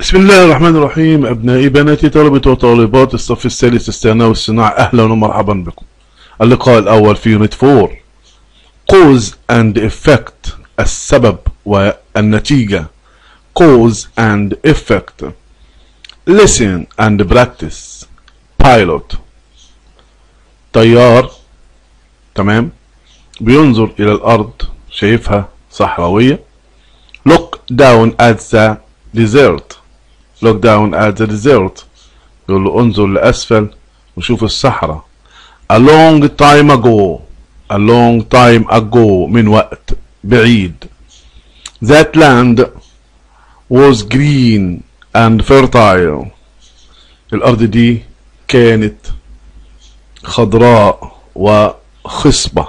بسم الله الرحمن الرحيم أبنائي بناتي طلبة وطالبات الصف الثالث الثانوي والصناعة أهلا ومرحبا بكم اللقاء الأول في يونت 4 cause and effect السبب والنتيجة cause and effect listen and practice pilot طيار تمام بينظر إلى الأرض شايفها صحراوية look down at the desert look down at the desert يقول له انظر لأسفل وشوف الصحراء a long time ago a long time ago من وقت بعيد that land was green and fertile الأرض دي كانت خضراء وخصبة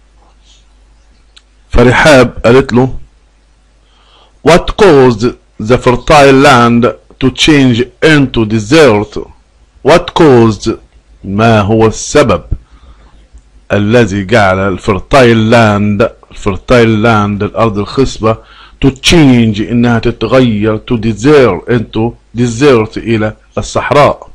فرحاب قالت له What caused the fertile land to change into desert? What caused ما هو السبب الذي جعل الفرتايل لاند الفرتايل لاند الأرض الخصبة to change إنها تتغير to desert into desert إلى الصحراء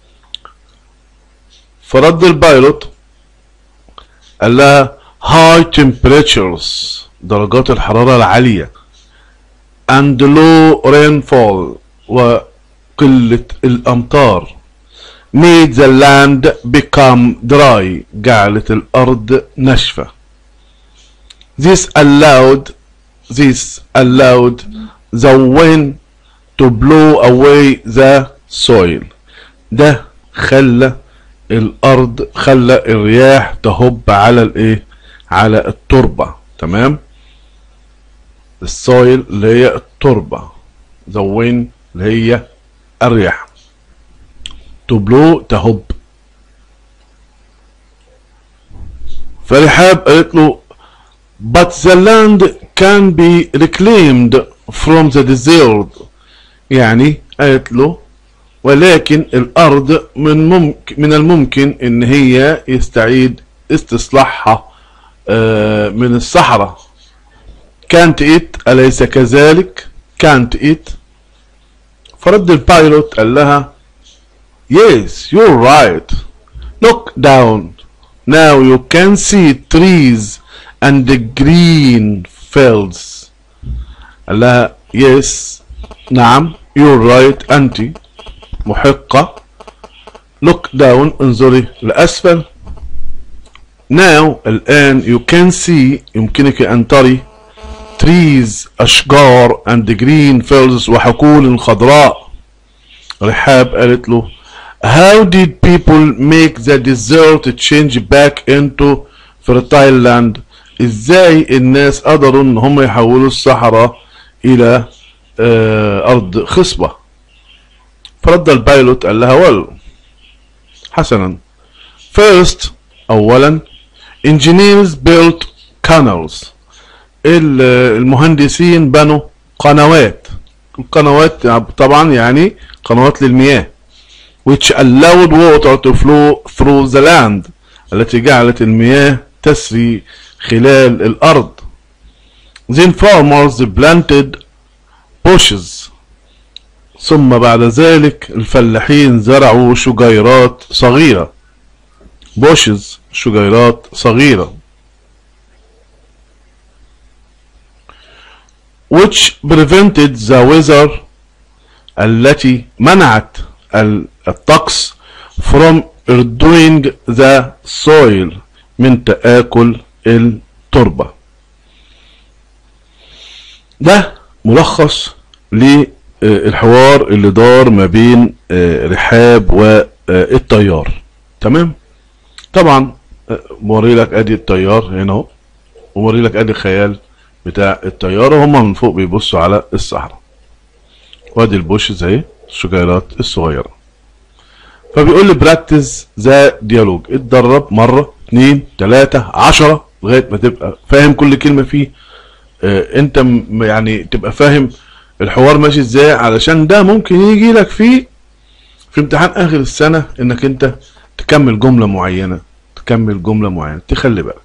فرد البايلوت قال لها high temperatures درجات الحرارة العالية and low rainfall وقلة الأمطار made the land become dry جعلت الأرض ناشفة this allowed this allowed the wind to blow away the soil ده خلى الأرض خلى الرياح تهب على الإيه على التربة تمام السويل اللي هي التربة the wind اللي هي الرياح to blow تهب فرحاب قالت له but the land can be reclaimed from the desert يعني قالت له ولكن الأرض من ممكن من الممكن إن هي يستعيد استصلاحها من الصحراء كانت إت أليس كذلك كانت إت فرد البايلوت قال لها yes you're right look down now you can see trees and the green fields قال لها yes نعم you're right أنت محقة look down انظري لأسفل now الآن you can see يمكنك أن تري trees أشجار and green fields وحقول خضراء رحاب قالت له how did people make the desert change back into fertile land ازاي الناس قدروا ان هم يحولوا الصحراء الى ارض خصبة فرد البايلوت قال لها well حسنا first اولا engineers built canals المهندسين بنوا قنوات القنوات طبعا يعني قنوات للمياه which allowed water to flow through the land التي جعلت المياه تسري خلال الأرض then farmers planted bushes ثم بعد ذلك الفلاحين زرعوا شجيرات صغيرة bushes شجيرات صغيرة which prevented the weather التي منعت الطقس from doing the soil من تآكل التربة ده ملخص للحوار اللي دار ما بين رحاب والطيار تمام طبعا موري لك ادي الطيار هنا اهو وموري لك ادي الخيال بتاع الطياره وهم من فوق بيبصوا على الصحراء وادي البوشز اهي الشجيرات الصغيره فبيقول لي براكتس ذا ديالوج اتدرب مره اتنين تلاته عشرة لغايه ما تبقى فاهم كل كلمه فيه اه انت يعني تبقى فاهم الحوار ماشي ازاي علشان ده ممكن يجي لك فيه في امتحان اخر السنه انك انت تكمل جمله معينه تكمل جمله معينه تخلي بالك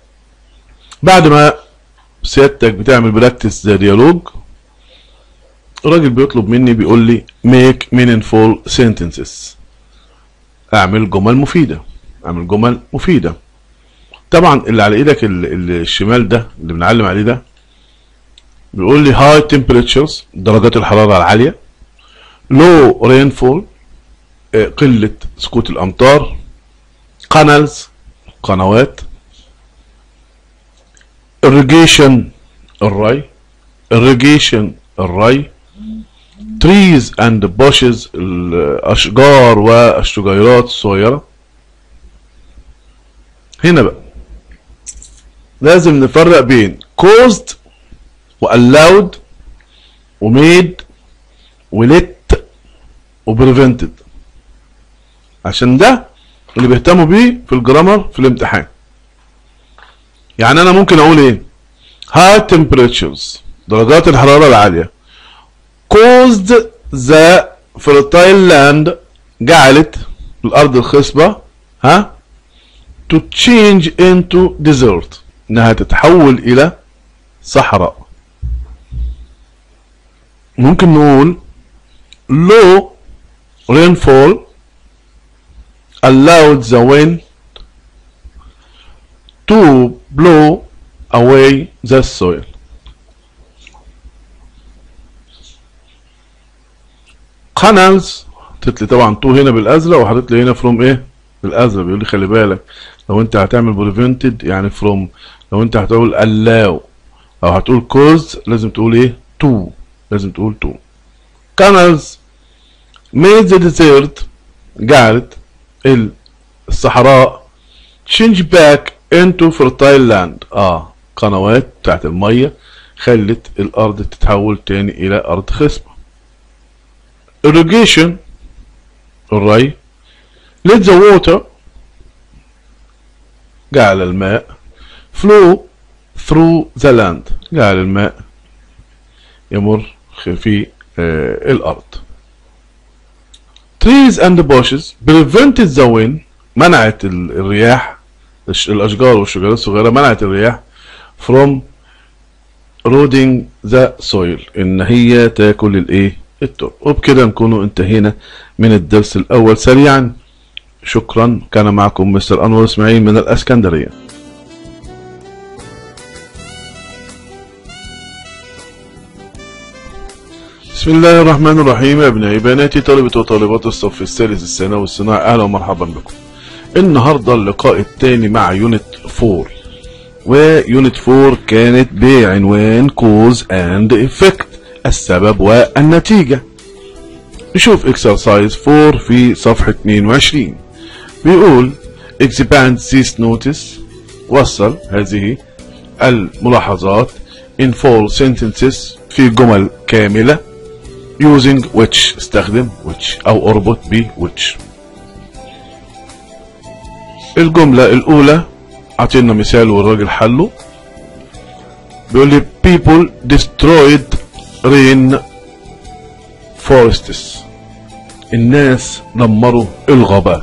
بعد ما سيادتك بتعمل براكتس ذا ديالوج الراجل بيطلب مني بيقول لي make meaningful sentences اعمل جمل مفيدة اعمل جمل مفيدة طبعا اللي على ايدك ال- ال- الشمال ده اللي بنعلم عليه ده بيقول لي high temperatures درجات الحرارة العالية low rainfall آه، قلة سقوط الأمطار canals قنوات irrigation الري irrigation الري trees and bushes الأشجار والشجيرات الصغيرة هنا بقى لازم نفرق بين caused و allowed و made و let و prevented عشان ده اللي بيهتموا بيه في الجرامر في الامتحان يعني انا ممكن اقول ايه high temperatures درجات الحرارة العالية caused the fertile land جعلت الارض الخصبة ها to change into desert انها تتحول الى صحراء ممكن نقول low rainfall allowed the wind to blow away the soil canals حطيت لي طبعا تو هنا بالازرق وحطيت لي هنا فروم ايه بالازرق بيقول لي خلي بالك لو انت هتعمل prevented يعني فروم لو انت هتقول allow او هتقول cause لازم تقول ايه to لازم تقول to canals made the desert جعلت ال- الصحراء change back into fertile land اه قنوات بتاعت المية خلت الارض تتحول تاني الى ارض خصبة irrigation الري let the water جعل الماء flow through the land جعل الماء يمر في آه الارض trees and bushes prevented the wind منعت ال- الرياح الش- الاشجار والشجرات الصغيره منعت الرياح from eroding the soil ان هي تاكل الايه التربه وبكده نكون انتهينا من الدرس الاول سريعا شكرا كان معكم مستر انور اسماعيل من الاسكندريه بسم الله الرحمن الرحيم يا ابنائي بناتي طلبة وطالبات الصف الثالث الثانوي الصناعي اهلا ومرحبا بكم النهارده اللقاء الثاني مع يونت 4 ويونت 4 كانت بعنوان كوز اند افكت السبب والنتيجة نشوف اكسرسايز 4 في صفحة 22 بيقول expand this notice وصل هذه الملاحظات in four sentences في جمل كاملة using which استخدم which او اربط ب which الجملة الأولى أعطينا مثال والراجل حله بيقول لي people destroyed rain forests الناس دمروا الغابات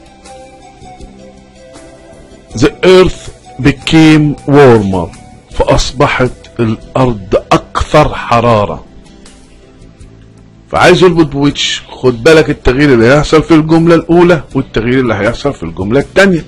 the earth became warmer فأصبحت الأرض أكثر حرارة فعايز يربط بويتش خد بالك التغيير اللي هيحصل في الجملة الأولى والتغيير اللي هيحصل في الجملة الثانية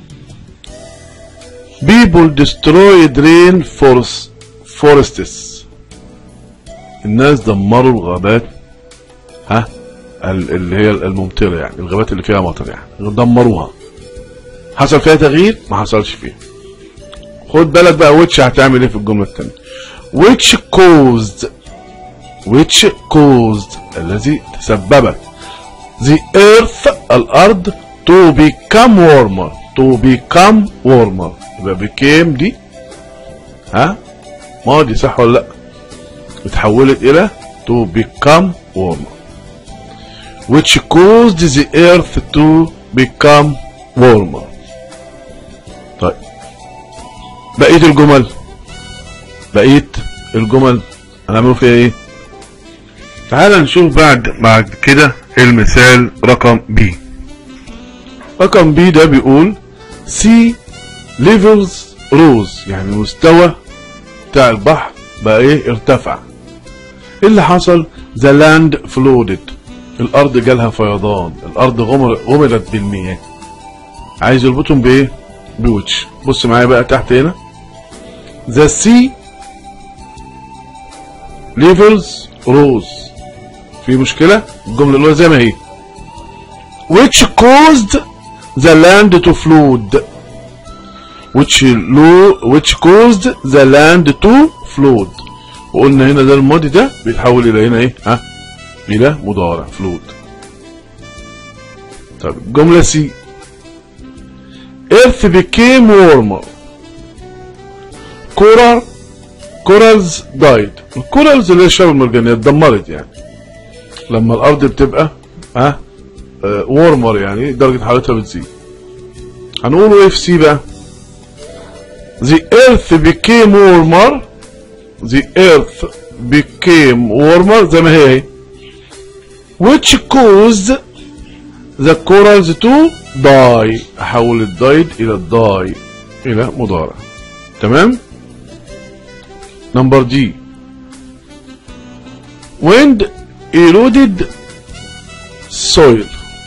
people destroyed rain forest forests الناس دمروا الغابات ها ال- اللي هي الممطرة يعني الغابات اللي فيها مطر يعني دمروها حصل فيها تغيير ما حصلش فيها خد بالك بقى ويتش هتعمل ايه في الجملة الثانية which caused which caused الذي تسببت the earth الأرض to become warmer to become warmer يبقى became دي ها ماضي صح ولا لا اتحولت إلى to become warmer which caused the earth to become warmer طيب بقية الجمل بقية الجمل هنعمله فيها ايه تعال نشوف بعد بعد كده المثال رقم بي رقم بي ده بيقول سي ليفلز روز يعني المستوى بتاع البحر بقى ايه ارتفع ايه اللي حصل the land flooded الارض جالها فيضان الارض غمر غمرت بالمياه عايز يربطهم بايه بوتش بص معايا بقى تحت هنا the sea levels rose في مشكلة الجملة الأولى زي ما هي which caused the land to flood which lo which caused the land to flood وقلنا هنا ده الماضي ده بيتحول إلى هنا إيه ها إلى مضارع flood طب الجملة سي earth became warmer coral corals died الكورالز اللي هي الشعب المرجانية اتدمرت يعني لما الارض بتبقى ها وورمر يعني درجة حرارتها بتزيد هنقول ايه في سي بقى the earth became warmer the earth became warmer زي ما هي اهي which caused the corals to die احول الدايد الى الداي الى مضارع تمام نمبر دي wind eroded soil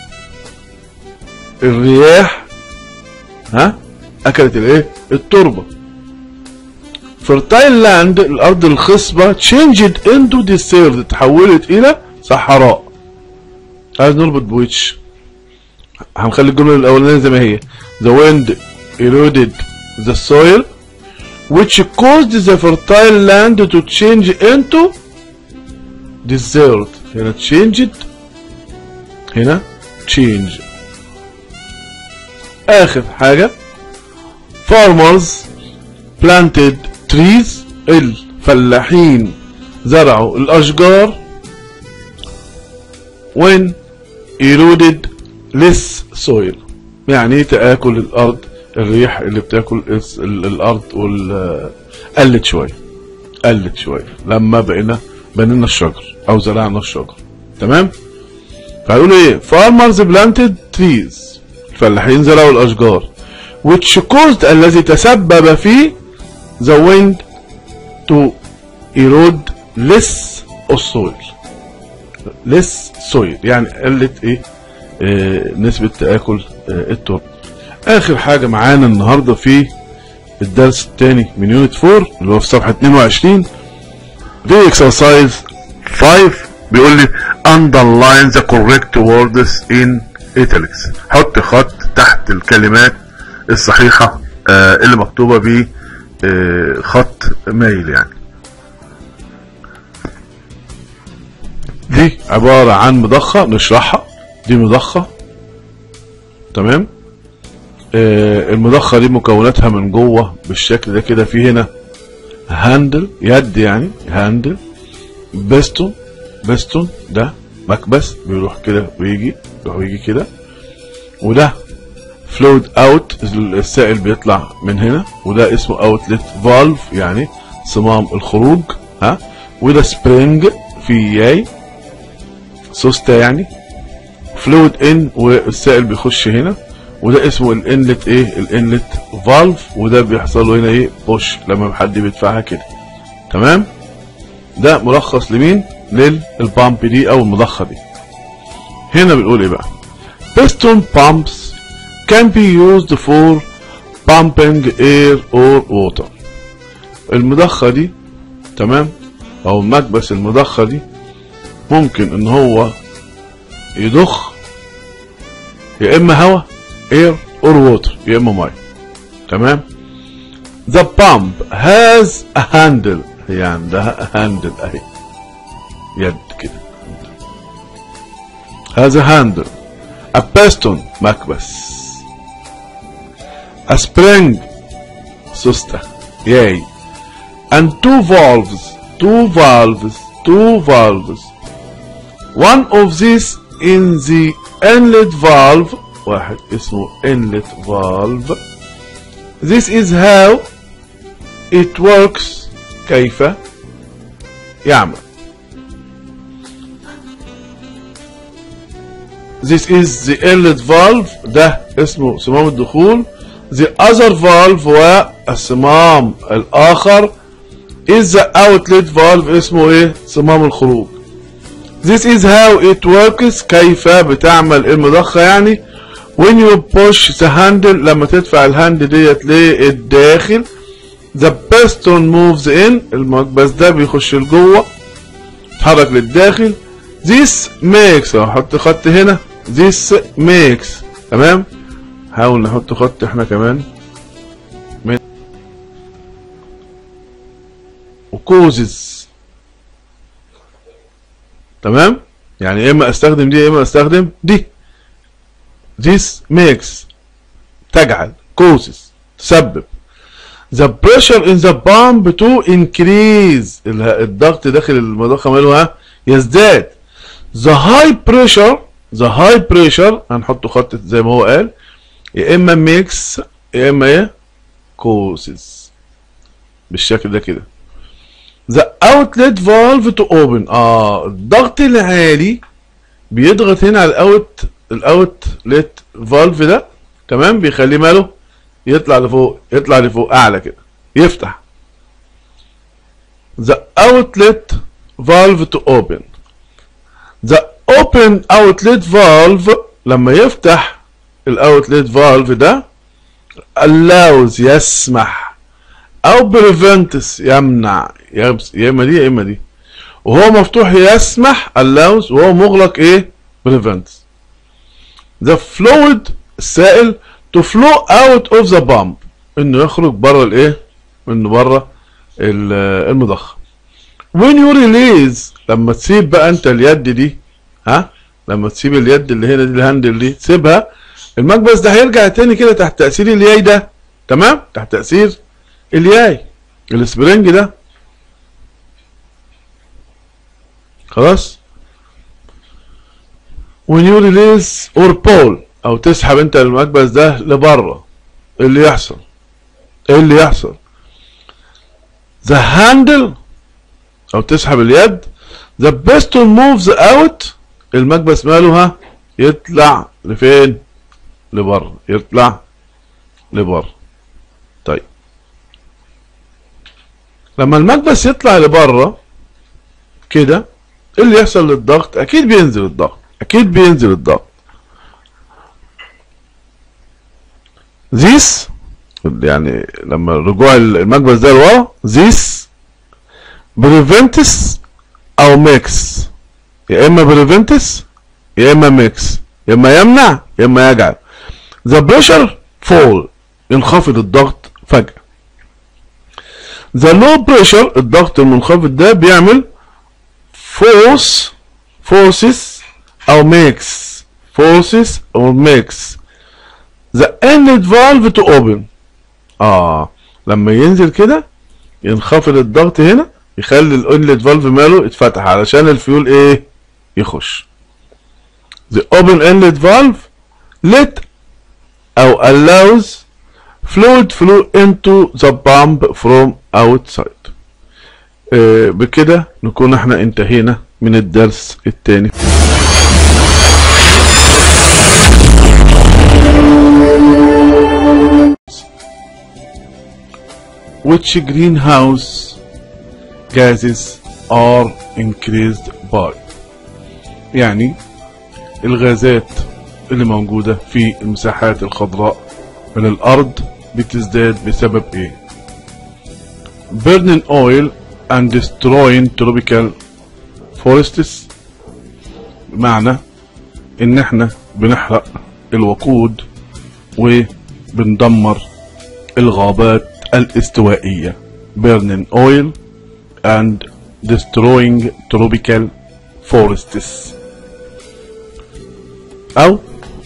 الرياح ها اكلت الايه التربه fertile land الارض الخصبه changed into desert تحولت الى صحراء عايز نربط بويتش هنخلي الجمله الاولانيه زي ما هي the wind eroded the soil which caused the fertile land to change into desert هنا changed هنا change آخر حاجة farmers planted trees الفلاحين زرعوا الأشجار when eroded less soil يعني تآكل الأرض الريح اللي بتاكل الس- ال- الأرض وال قلت شوية قلت شوية لما بقينا بنينا الشجر أو زرعنا الشجر تمام فهيقولوا ايه farmers planted trees الفلاحين زرعوا الأشجار which caused الذي تسبب في the wind to erode less of soil less soil يعني قلت ايه آه نسبة تآكل آه التربة آخر حاجة معانا النهاردة في الدرس الثاني من يونت 4 اللي هو في صفحة 22 في exercise 5 بيقول لي underline the correct words in italics حط خط تحت الكلمات الصحيحة آه اللي مكتوبة ب آه خط مايل يعني دي عبارة عن مضخة نشرحها دي مضخة تمام آه المضخة دي مكوناتها من جوه بالشكل ده كده في هنا هاندل يد يعني هاندل بستون بستون ده مكبس بيروح كده ويجي يروح ويجي كده وده فلويد اوت السائل بيطلع من هنا وده اسمه اوتلت فالف يعني صمام الخروج ها وده سبرينج في ياي سوسته يعني فلويد ان والسائل بيخش هنا وده اسمه الانلت ايه الانلت فالف وده بيحصل له هنا ايه بوش لما حد بيدفعها كده تمام ده ملخص لمين للبامب دي او المضخه دي هنا بنقول ايه بقى piston pumps can be used for pumping air or water المضخه دي تمام او المكبس المضخه دي ممكن ان هو يضخ يا اما هواء air or water يا اما ميه تمام the pump has a handle هي عندها handle اهي يد كده has a handle a piston مكبس a spring سوستة yay and two valves two valves two valves one of these in the inlet valve واحد اسمه inlet valve this is how it works كيف يعمل this is the inlet valve ده اسمه صمام الدخول the other valve والصمام الآخر is the outlet valve اسمه ايه صمام الخروج this is how it works كيف بتعمل المضخة يعني when you push the handle لما تدفع الهاند ديت للداخل the piston moves in المكبس ده بيخش لجوه يتحرك للداخل this makes احط خط هنا this makes تمام حاول نحط خط احنا كمان من وكوزز تمام يعني يا اما استخدم دي يا اما استخدم دي this makes تجعل causes تسبب the pressure in the pump to increase ال- الضغط داخل المضخة ماله ها يزداد the high pressure the high pressure هنحطه خط زي ما هو قال يا اما makes يا اما ايه causes بالشكل ده كده the outlet valve to open اه الضغط العالي بيضغط هنا على الاوت الاوتلت فالف ده تمام بيخليه ماله يطلع لفوق يطلع لفوق اعلى كده يفتح the outlet valve to open the open outlet valve لما يفتح الاوتلت فالف ده allows يسمح او prevents يمنع يبس- يا اما دي يا اما دي وهو مفتوح يسمح allows وهو مغلق ايه prevents the fluid السائل to flow out of the pump انه يخرج بره الايه انه بره ال- المضخه when you release لما تسيب بقى انت اليد دي ها لما تسيب اليد اللي هنا دي الهاندل دي تسيبها المكبس ده هيرجع تاني كده تحت تأثير الياي ده تمام تحت تأثير الياي السبرينج ده خلاص when you release or pull او تسحب انت المكبس ده لبره ايه اللي يحصل ايه اللي يحصل the handle او تسحب اليد the piston moves out المكبس ماله ها يطلع لفين لبره يطلع لبره طيب لما المكبس يطلع لبره كده ايه اللي يحصل للضغط اكيد بينزل الضغط اكيد بينزل الضغط this يعني لما رجوع المكبس ده لورا this prevents او makes يا اما prevents يا اما makes يا اما يمنع يا اما يجعل the pressure fall ينخفض الضغط فجأة the low pressure الضغط المنخفض ده بيعمل force forces او makes forces or makes the inlet valve to open اه لما ينزل كده ينخفض الضغط هنا يخلي الانلت فالف ماله يتفتح علشان الفيول ايه يخش the open inlet valve let او allows fluid flow into the pump from outside آه بكده نكون احنا انتهينا من الدرس الثاني which greenhouse gases are increased by يعني الغازات اللي موجودة في المساحات الخضراء من الأرض بتزداد بسبب إيه؟ burning oil and destroying tropical forests بمعنى إن إحنا بنحرق الوقود وبندمر الغابات الاستوائية burning oil and destroying tropical forests أو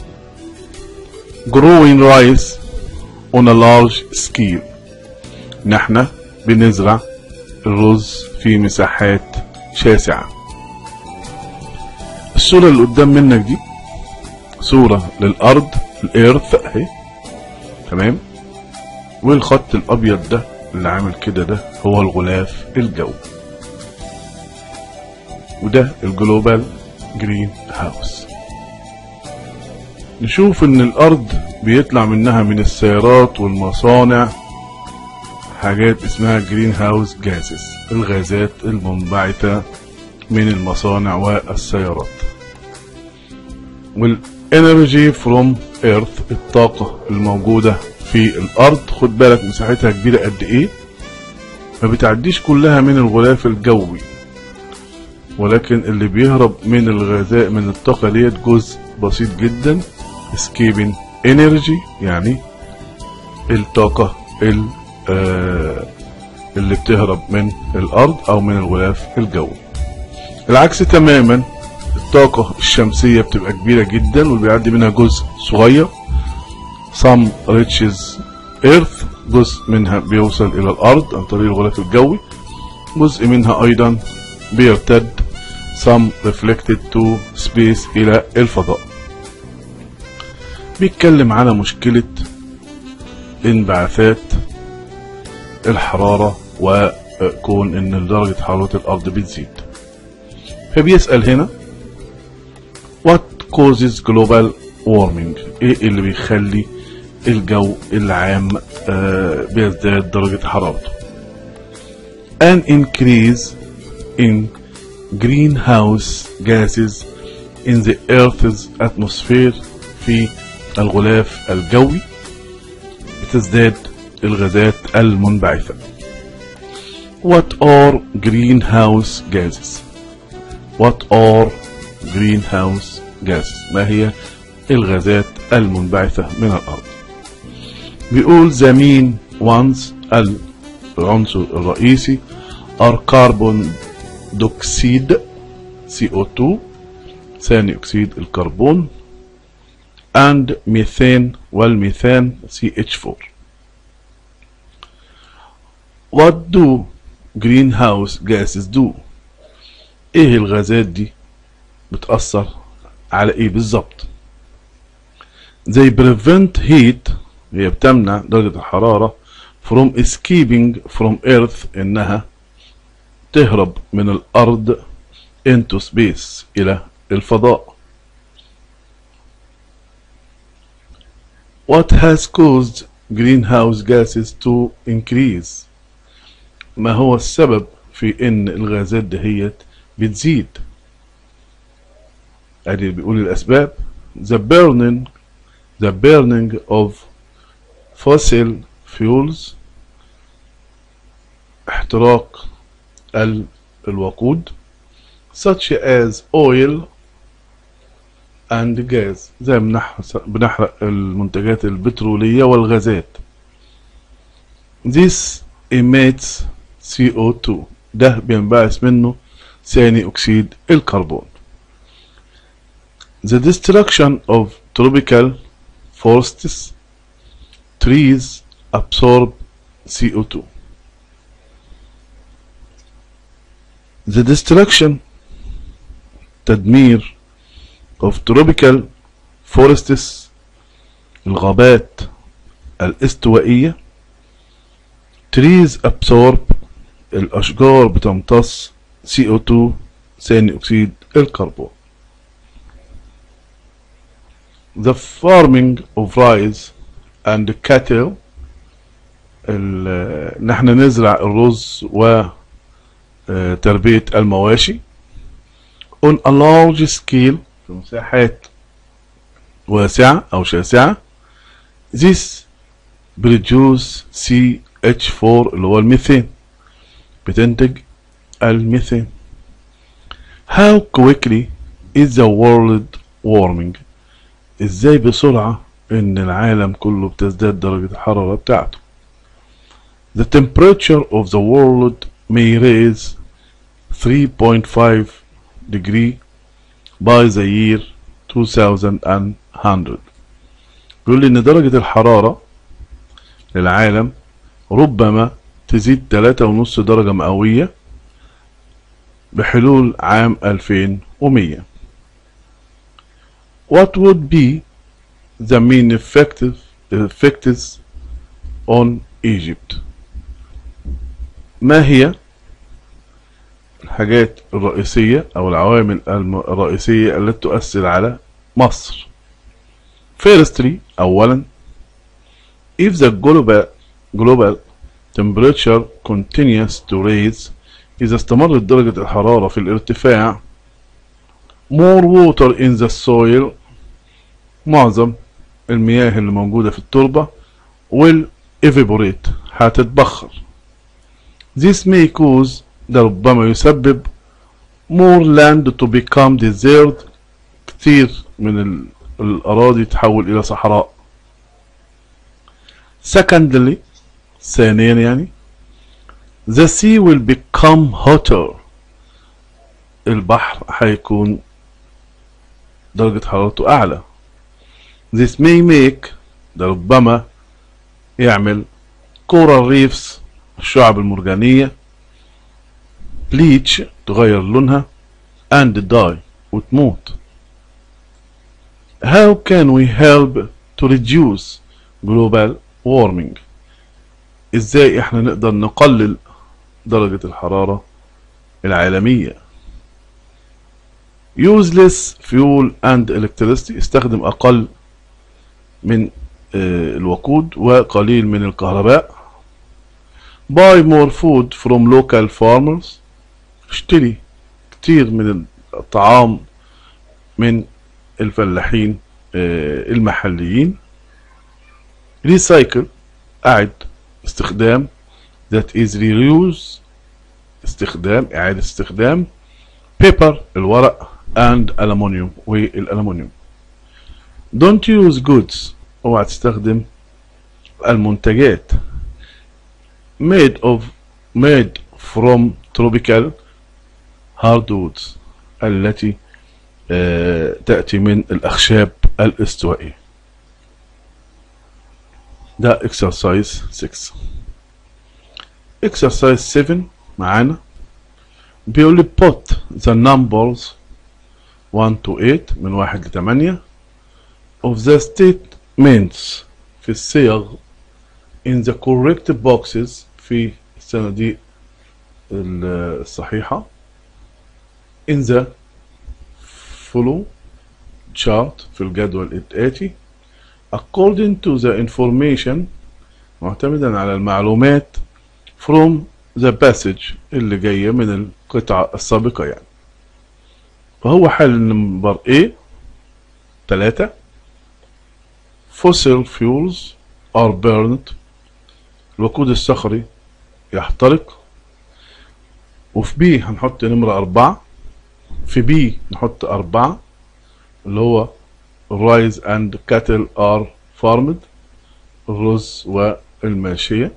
growing rice on a large scale نحن بنزرع الرز في مساحات شاسعة الصورة اللي قدام منك دي صورة للأرض الإيرث أهي تمام والخط الأبيض ده اللي عامل كده ده هو الغلاف الجوي وده الجلوبال جرين هاوس نشوف ان الارض بيطلع منها من السيارات والمصانع حاجات اسمها جرين هاوس جاسز الغازات المنبعثة من المصانع والسيارات والانرجي فروم ايرث الطاقة الموجودة في الارض خد بالك مساحتها كبيرة قد ايه ما بتعديش كلها من الغلاف الجوي ولكن اللي بيهرب من الغذاء من الطاقة ديت جزء بسيط جدا escaping energy يعني الطاقة اللي بتهرب من الأرض أو من الغلاف الجوي العكس تماما الطاقة الشمسية بتبقى كبيرة جدا واللي بيعدي منها جزء صغير some reaches earth جزء منها بيوصل إلى الأرض عن طريق الغلاف الجوي جزء منها أيضا بيرتد some reflected to space إلى الفضاء بيتكلم على مشكلة انبعاثات الحرارة وكون ان درجة حرارة الارض بتزيد فبيسأل هنا what causes global warming ايه اللي بيخلي الجو العام آه بيزداد درجة حرارته an increase in greenhouse gases in the earth's atmosphere في الغلاف الجوي بتزداد الغازات المنبعثة What are greenhouse gases? What are greenhouse gases? ما هي الغازات المنبعثة من الأرض؟ بيقول the main ones العنصر الرئيسي are carbon dioxide CO2 ثاني أكسيد الكربون and methane والميثان CH4 What do greenhouse gases do? ايه الغازات دي بتأثر على ايه بالظبط They prevent heat هي بتمنع درجة الحرارة from escaping from earth انها تهرب من الارض into space الى الفضاء What has caused greenhouse gases to increase ما هو السبب في ان الغازات دهيت بتزيد ادي بيقول الاسباب the burning the burning of fossil fuels احتراق ال الوقود such as oil and gas زي بنحرق المنتجات البترولية والغازات this emits CO2 ده بينبعث منه ثاني أكسيد الكربون The destruction of tropical forests trees absorb CO2 The destruction تدمير of tropical forests الغابات الاستوائية trees absorb الأشجار بتمتص CO2 ثاني أكسيد الكربون The farming of rice and cattle نحن نزرع الرز وتربية المواشي on a large scale في مساحات واسعة أو شاسعة this produce CH4 اللي هو الميثان بتنتج الميثان How quickly is the world warming ازاي بسرعة ان العالم كله بتزداد درجة الحرارة بتاعته The temperature of the world may raise 3.5 degree by the year 2100 بيقول لي ان درجة الحرارة للعالم ربما تزيد 3.5 درجة مئوية بحلول عام 2100 What would be the main effective effects on Egypt ما هي الحاجات الرئيسية أو العوامل الرئيسية التي تؤثر على مصر Firstly أولا if the global global temperature continues to raise إذا استمرت درجة الحرارة في الارتفاع more water in the soil معظم المياه اللي موجودة في التربة will evaporate هتتبخر this may cause ده ربما يسبب more land to become desert كتير من ال- الأراضي تحول إلى صحراء secondly ثانيا يعني the sea will become hotter البحر هيكون درجة حرارته أعلى this may make ده ربما يعمل coral reefs الشعب المرجانية bleach تغير لونها and die وتموت how can we help to reduce global warming ازاي احنا نقدر نقلل درجة الحرارة العالمية useless fuel and electricity استخدم اقل من آه، الوقود وقليل من الكهرباء buy more food from local farmers اشتري كتير من الطعام من الفلاحين آه، المحليين recycle أعد استخدام that is reuse استخدام إعادة استخدام paper الورق and aluminium والألمنيوم don't use goods اوعى تستخدم المنتجات made of made from tropical hardwoods التي آه، تأتي من الأخشاب الاستوائية ده exercise 6 exercise 7 معانا بيقول لي put the numbers 1 to 8 من 1 ل 8 of the statements في الصيغ in the correct boxes في الصناديق ال- الصحيحة in the follow chart في الجدول الآتي according to the information معتمدا على المعلومات from the passage اللي جاية من القطعة السابقة يعني فهو حل نمبر A تلاتة fossil fuels are burned الوقود الصخري يحترق وفي B هنحط نمرة أربعة في B نحط أربعة اللي هو rice and cattle are farmed الرز والماشية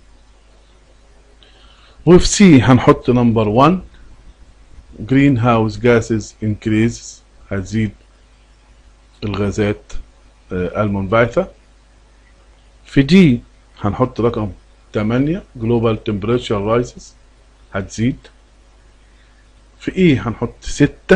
وفي سي هنحط نمبر 1 greenhouse gases increases هتزيد الغازات آه، المنبعثة في دي هنحط رقم 8 global temperature rises هتزيد في اي هنحط 6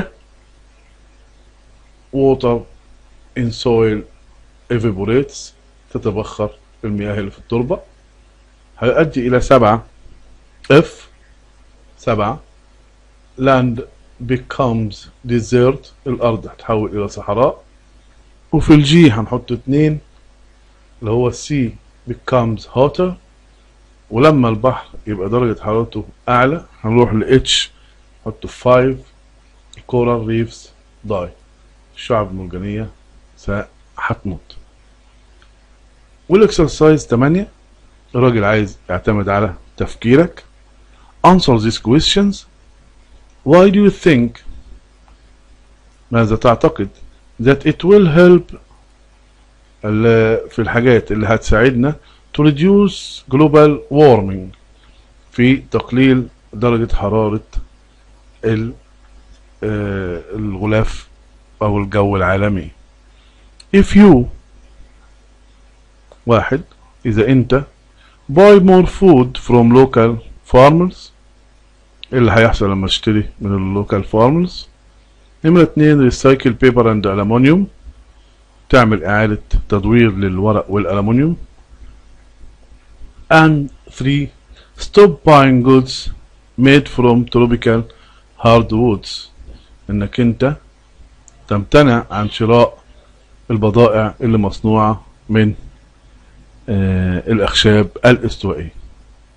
water in soil evaporates تتبخر المياه اللي في التربة هيؤدي إلى سبعة if سبعة land becomes desert الأرض هتحول إلى صحراء وفي الجي هنحط اتنين اللي هو السي becomes hotter ولما البحر يبقى درجة حرارته أعلى هنروح ل H نحط 5 coral reefs die الشعب المرجانية س- هتموت والاكسرسايز 8 الراجل عايز يعتمد على تفكيرك answer these questions why do you think ماذا تعتقد that it will help ال- في الحاجات اللي هتساعدنا to reduce global warming في تقليل درجة حرارة ال- آه، الغلاف أو الجو العالمي if you واحد إذا أنت buy more food from local farmers إيه اللي هيحصل لما تشتري من اللوكال فارمرز نمرة اتنين ريسايكل بيبر اند ألمونيوم تعمل إعادة تدوير للورق والألمونيوم and three stop buying goods made from tropical hardwoods انك انت تمتنع عن شراء البضائع اللي مصنوعة من آه الأخشاب الاستوائية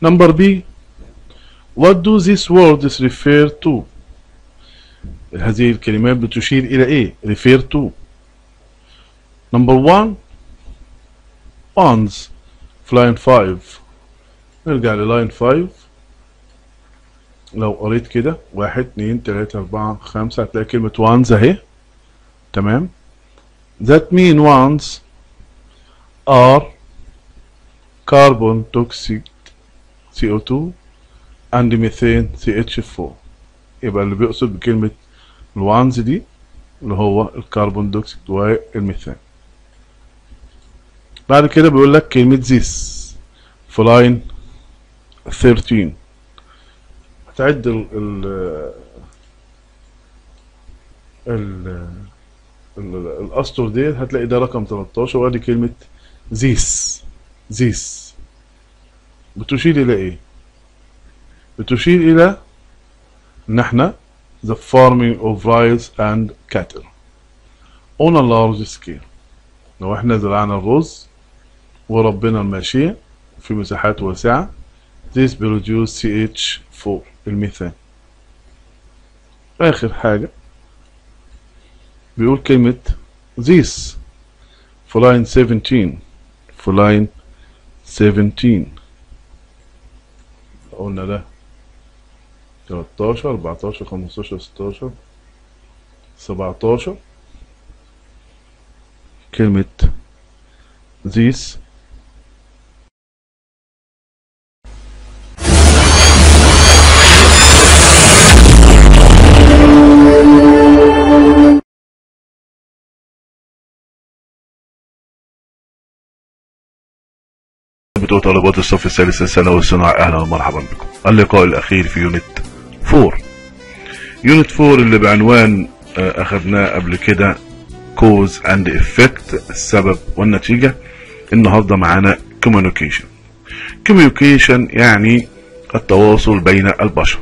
Number B What do these words refer to هذه الكلمات بتشير إلى إيه refer to Number one ones في line 5 نرجع للاين 5 لو قريت كده واحد اتنين تلاتة أربعة خمسة هتلاقي كلمة ones أهي تمام that mean ones are carbon toxic CO2 and methane CH4 يبقى اللي بيقصد بكلمة الوانز دي اللي هو الكربون دioxide والميثان بعد كده بيقول لك كلمة this في لاين 13 هتعد ال ال ال ال- الاسطر ديت هتلاقي ده رقم 13 وادي كلمة this this بتشير الى ايه بتشير الى ان احنا the farming of rice and cattle on a large scale لو احنا زرعنا الرز وربنا الماشية في مساحات واسعة this produce CH4 الميثان آخر حاجة بيقول كلمة this في line 17 في line 17 قلنا ده 13 14 15 16 17 كلمة this بتوع طالبات الصف الثالث الثانوي الصناعي اهلا ومرحبا بكم اللقاء الاخير في يونت 4 يونت 4 اللي بعنوان آه، اخذناه قبل كده كوز اند افكت السبب والنتيجة النهاردة معانا communication communication يعني التواصل بين البشر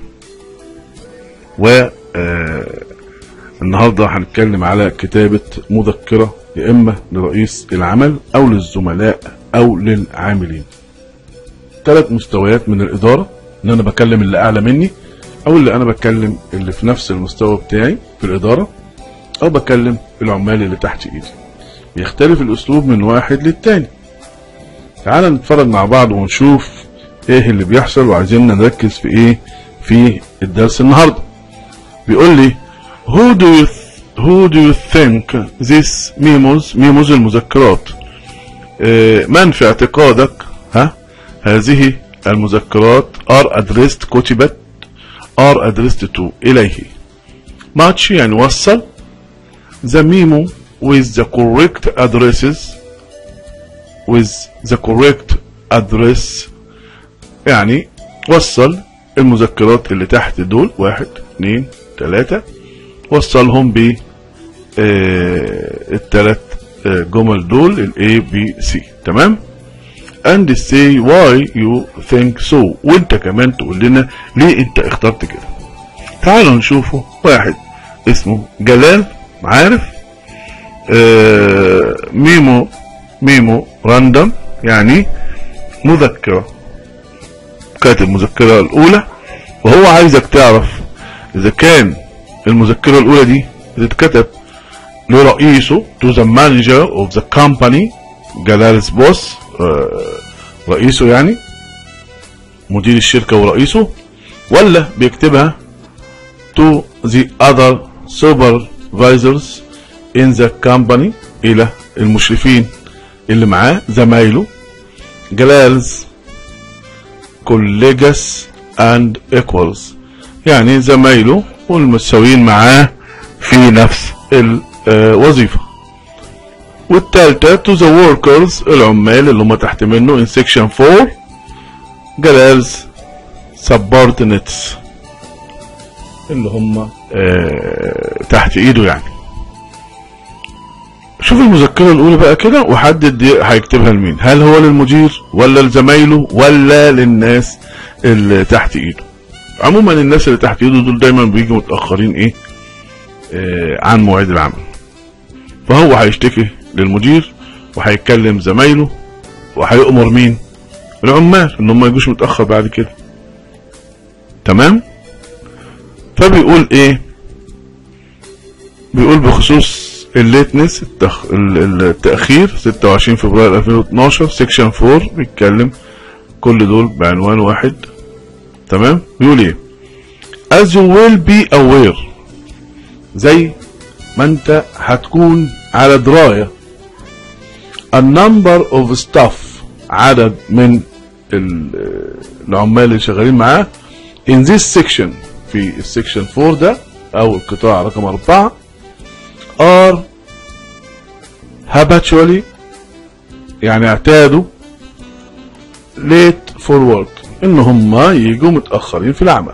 و آه، النهاردة هنتكلم على كتابة مذكرة يا إما لرئيس العمل أو للزملاء أو للعاملين ثلاث مستويات من الإدارة إن أنا بكلم اللي أعلى مني أو اللي أنا بكلم اللي في نفس المستوى بتاعي في الإدارة أو بكلم العمال اللي تحت إيدي بيختلف الأسلوب من واحد للتاني تعال نتفرج مع بعض ونشوف إيه اللي بيحصل وعايزين نركز في إيه في الدرس النهارده بيقول لي who do you who do you think this memos memos المذكرات آه، من في اعتقادك ها هذه المذكرات are addressed كتبت are addressed to إليه match يعني وصل the memo with the correct addresses with the correct address يعني وصل المذكرات اللي تحت دول واحد اتنين تلاتة وصلهم ب آه، التلات آه، جمل دول ال A B C تمام and say why you think so وانت كمان تقول لنا ليه انت اخترت كده تعالوا نشوفه واحد اسمه جلال عارف آه ميمو ميمو راندم يعني مذكرة كاتب المذكرة الأولى وهو عايزك تعرف إذا كان المذكرة الأولى دي بتتكتب لرئيسه to the manager of the company جلال's boss آه، رئيسه يعني مدير الشركة ورئيسه ولا بيكتبها to the other supervisors in the company إلى المشرفين اللي معاه زمايله جلال's colleagues and equals يعني زمايله والمتساويين معاه في نفس الوظيفة والتالتة to the workers العمال اللي هم تحت منه in section 4 جلال's subordinates اللي هم آه تحت ايده يعني شوف المذكرة الأولى بقى كده وحدد دي هيكتبها لمين هل هو للمدير ولا لزمايله ولا للناس اللي تحت ايده عموما الناس اللي تحت ايده دول دايما بيجوا متأخرين ايه آه عن مواعيد العمل فهو هيشتكي للمدير وهيكلم زمايله وهيأمر مين العمال ان هم ما يجوش متاخر بعد كده تمام فبيقول ايه بيقول بخصوص الليتنس التخ... ال- التأخير 26 فبراير 2012 سيكشن 4 بيتكلم كل دول بعنوان واحد تمام بيقول ايه as you will be aware زي ما انت هتكون على دراية a number of staff عدد من ال- العمال اللي شغالين معاه in this section في السكشن 4 ده او القطاع رقم 4 are habitually يعني اعتادوا late for work ان هم يجوا متاخرين في العمل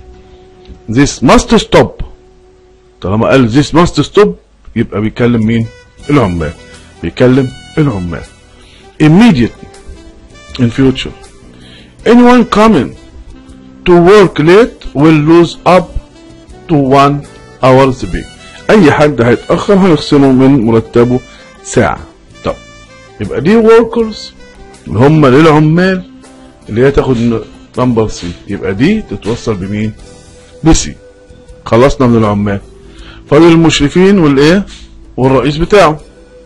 this must stop طالما قال this must stop يبقى بيكلم مين العمال بيكلم العمال immediately in future anyone coming to work late will lose up to one hour's pay اي حد هيتاخر هنخصمه من مرتبه ساعه طب يبقى دي workers اللي هم للعمال اللي هي تاخد نمبر سي يبقى دي تتوصل بمين بسي خلصنا من العمال فاضل المشرفين والايه والرئيس بتاعه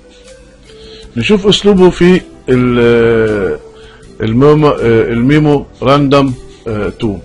نشوف اسلوبه في ال- الميمو الميمو راندوم 2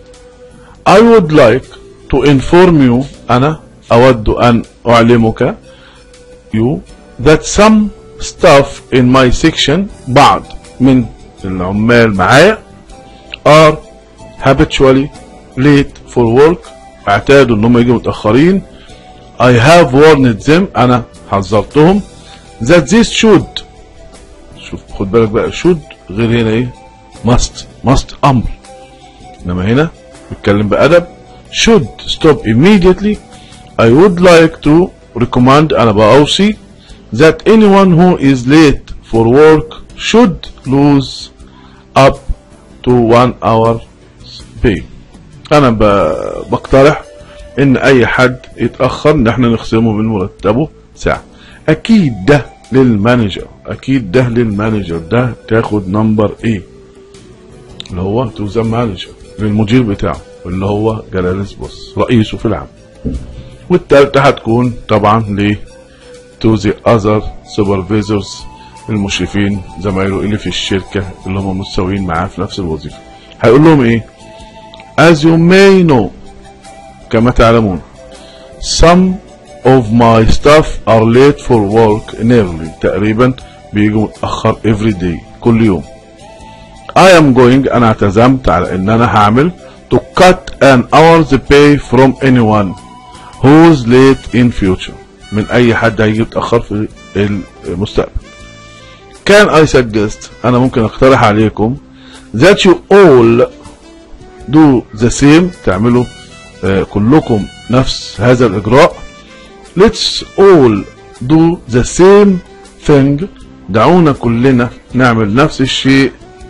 I would like to inform you أنا أود أن أعلمك you that some staff in my section بعض من العمال معايا are habitually late for work اعتادوا ان هم يجوا متأخرين I have warned them أنا حذرتهم that this should شوف خد بالك بقى should غير هنا ايه must must أمر انما هنا بيتكلم بأدب should stop immediately I would like to recommend أنا بأوصي that anyone who is late for work should lose up to one hour pay أنا ب- بقترح إن أي حد يتأخر إن إحنا نخصمه من مرتبه ساعة أكيد ده للمانجر أكيد ده للمانجر ده تاخد نمبر إيه اللي هو تو ذا مانجر للمدير بتاعه اللي هو جلالس بوس رئيسه في العمل والتالتة هتكون طبعا ل to the other supervisors المشرفين زمايله اللي في الشركة اللي هم متساويين معاه في نفس الوظيفة هيقول لهم ايه as you may know كما تعلمون some of my staff are late for work nearly تقريبا بيجوا متأخر every day كل يوم I am going أنا اعتزمت على إن أنا هعمل to cut an hour's pay from anyone who's late in future من أي حد هيجي متأخر في المستقبل Can I suggest أنا ممكن أقترح عليكم that you all do the same تعملوا آه، كلكم نفس هذا الإجراء Let's all do the same thing دعونا كلنا نعمل نفس الشيء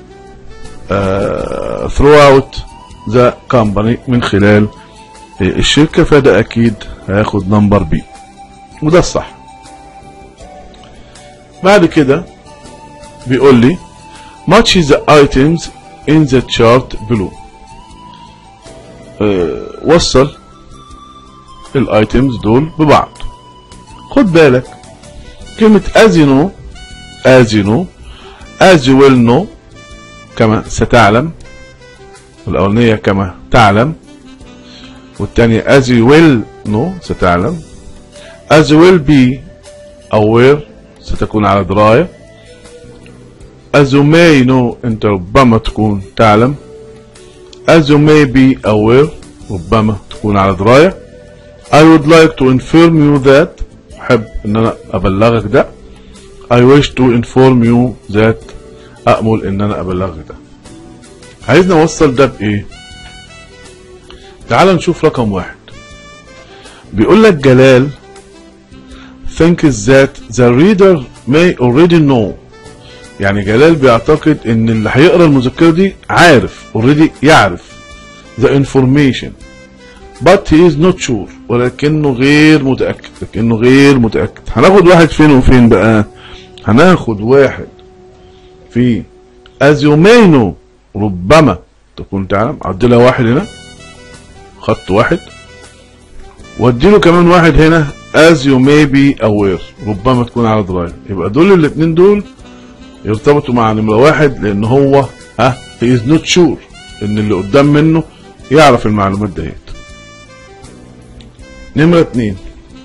آه، throughout the company من خلال آه، الشركة فده أكيد هياخد نمبر بي وده الصح بعد كده بيقول لي match the items in the chart below آه، وصل الايتمز دول ببعض خد بالك كلمة as you know as you know as you will know كما ستعلم الأولانية كما تعلم والتانية as you will know ستعلم as you will be aware ستكون على دراية as you may know انت ربما تكون تعلم as you may be aware ربما تكون على دراية I would like to inform you that أحب إن أنا أبلغك ده I wish to inform you that أأمل إن أنا أبلغك ده عايزنا نوصل ده بإيه؟ تعال نشوف رقم واحد بيقول لك جلال thinks that the reader may already know يعني جلال بيعتقد ان اللي هيقرا المذكره دي عارف already يعرف the information but he is not sure ولكنه غير متأكد لكنه غير متأكد هناخد واحد فين وفين بقى هناخد واحد في as you may know ربما تكون تعلم عدلها واحد هنا خط واحد واديله كمان واحد هنا as you may be aware ربما تكون على درايه يبقى دول الاثنين دول يرتبطوا مع نمرة واحد لان هو ها he is not sure ان اللي قدام منه يعرف المعلومات ديت نمرة اتنين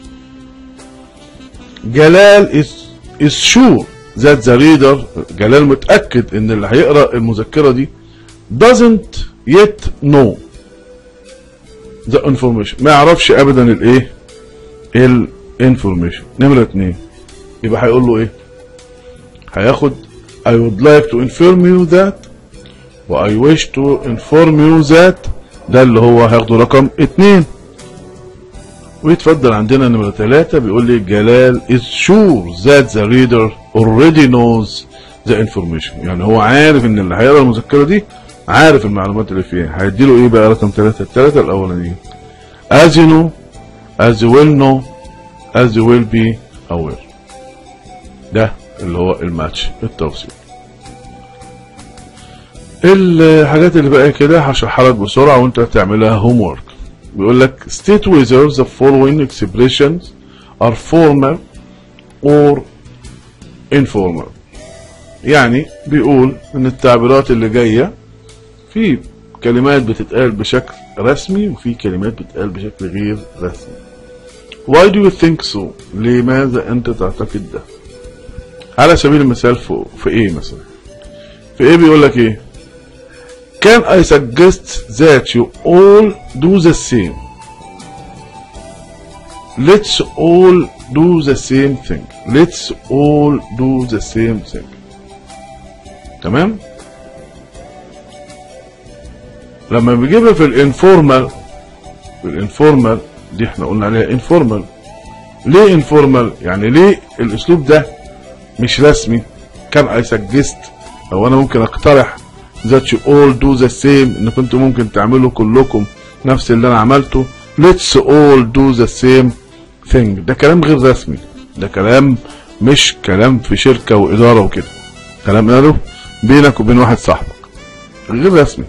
جلال is is sure that the reader جلال متأكد ان اللي هيقرأ المذكرة دي doesn't yet know the information ما يعرفش ابدا الايه الانفورميشن نمرة اتنين يبقى هيقول له ايه هياخد I would like to inform you that و I wish to inform you that ده اللي هو هياخده رقم اتنين ويتفضل عندنا نمرة ثلاثة بيقول لي جلال is sure that the reader already knows the information يعني هو عارف ان اللي هيقرا المذكرة دي عارف المعلومات اللي فيها هيديله ايه بقى رقم ثلاثة الثلاثة الاولانيين as you know as you will know as you will be aware ده اللي هو الماتش التوصيل الحاجات اللي بقى كده هشرحها لك بسرعة وانت تعملها هوم ورك بيقول لك state whether the following expressions are formal or informal يعني بيقول ان التعبيرات اللي جاية في كلمات بتتقال بشكل رسمي وفي كلمات بتتقال بشكل غير رسمي Why do you think so؟ لماذا أنت تعتقد ده؟ على سبيل المثال في, في إيه مثلا؟ في إيه بيقول لك إيه؟ Can I suggest that you all do the same? Let's all do the same thing. Let's all do the same thing. تمام؟ لما بيجيبها في الانفورمال في الانفورمال دي احنا قلنا عليها انفورمال ليه انفورمال يعني ليه الاسلوب ده مش رسمي كان اي سجست او انا ممكن اقترح that you all do the same ان كنتوا ممكن تعملوا كلكم نفس اللي انا عملته let's all do the same thing ده كلام غير رسمي ده كلام مش كلام في شركة وإدارة وكده كلام قاله بينك وبين واحد صاحبك غير رسمي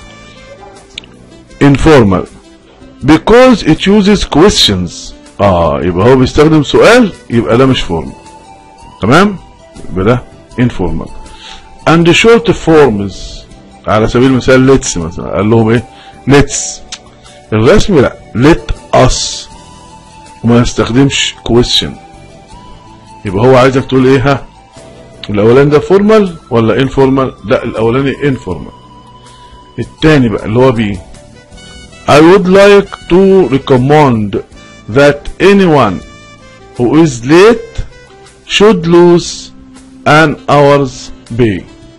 informal because it uses questions اه يبقى هو بيستخدم سؤال يبقى ده مش formal تمام يبقى ده informal and short forms على سبيل المثال let's مثلا قال لهم ايه let's الرسمي لا let us وما يستخدمش question يبقى هو عايزك تقول ايه ها الاولاني ده فورمال ولا انفورمال لا الاولاني انفورمال التاني بقى اللي هو بي I would like to recommend that anyone who is late should lose an hour's pay.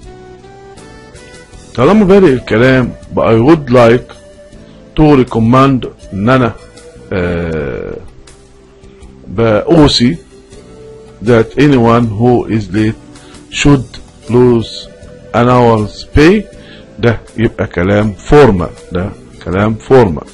طالما بادئ الكلام ب I would like to recommend ان انا آه بأوصي that anyone who is late should lose an hour's pay ده يبقى كلام formal ده كلام formal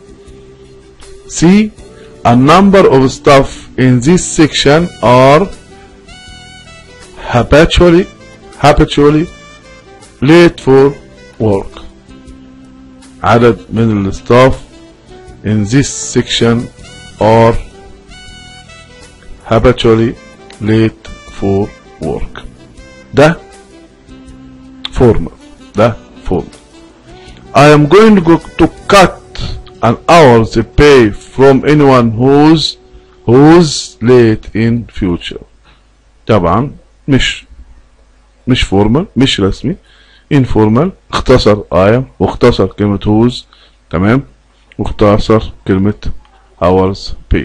C a number of staff in this section are habitually habitually late for work عدد من الستاف in this section are habitually late for work ده formal ده formal I am going to, go to cut an hour's pay from anyone who's who's late in future طبعا مش مش فورمال مش رسمي informal اختصر I am واختصر كلمة who's تمام واختصر كلمة hours pay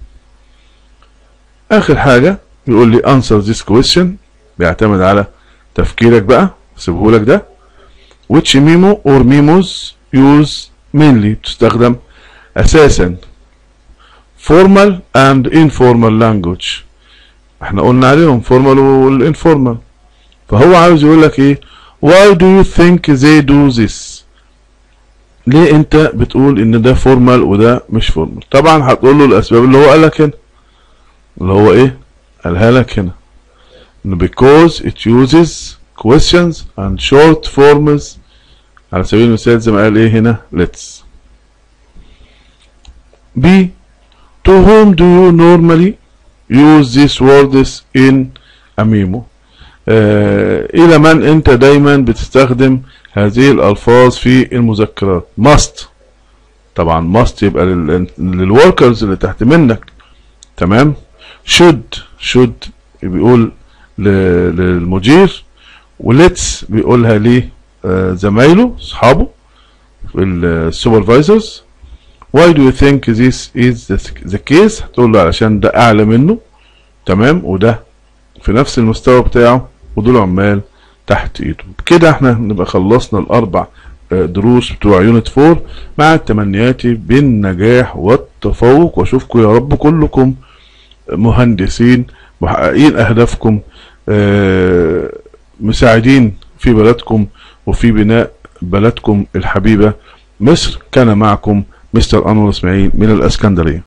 آخر حاجة يقول لي answer this question بيعتمد على تفكيرك بقى سيبهولك ده which memo or memos use mainly تستخدم أساسا formal and informal language احنا قلنا عليهم formal والinformal فهو عاوز يقول لك ايه why do you think they do this ليه انت بتقول ان ده formal وده مش formal طبعا هتقول له الاسباب اللي هو قالك هنا اللي هو ايه قالها لك هنا because it uses questions and short forms على سبيل المثال زي ما قال ايه هنا let's B to whom do you normally use these words in a memo آه إلى من أنت دايما بتستخدم هذه الألفاظ في المذكرات must طبعا must يبقى للوركرز اللي تحت منك تمام should should بيقول للمدير وليتس بيقولها لزمايله اصحابه السوبرفايزرز why do you think this is the case هتقول له علشان ده اعلى منه تمام وده في نفس المستوى بتاعه ودول عمال تحت ايده كده احنا نبقى خلصنا الاربع دروس بتوع يونت 4 مع تمنياتي بالنجاح والتفوق واشوفكم يا رب كلكم مهندسين محققين اهدافكم مساعدين في بلدكم وفي بناء بلدكم الحبيبة مصر كان معكم مستر أنور إسماعيل من الأسكندرية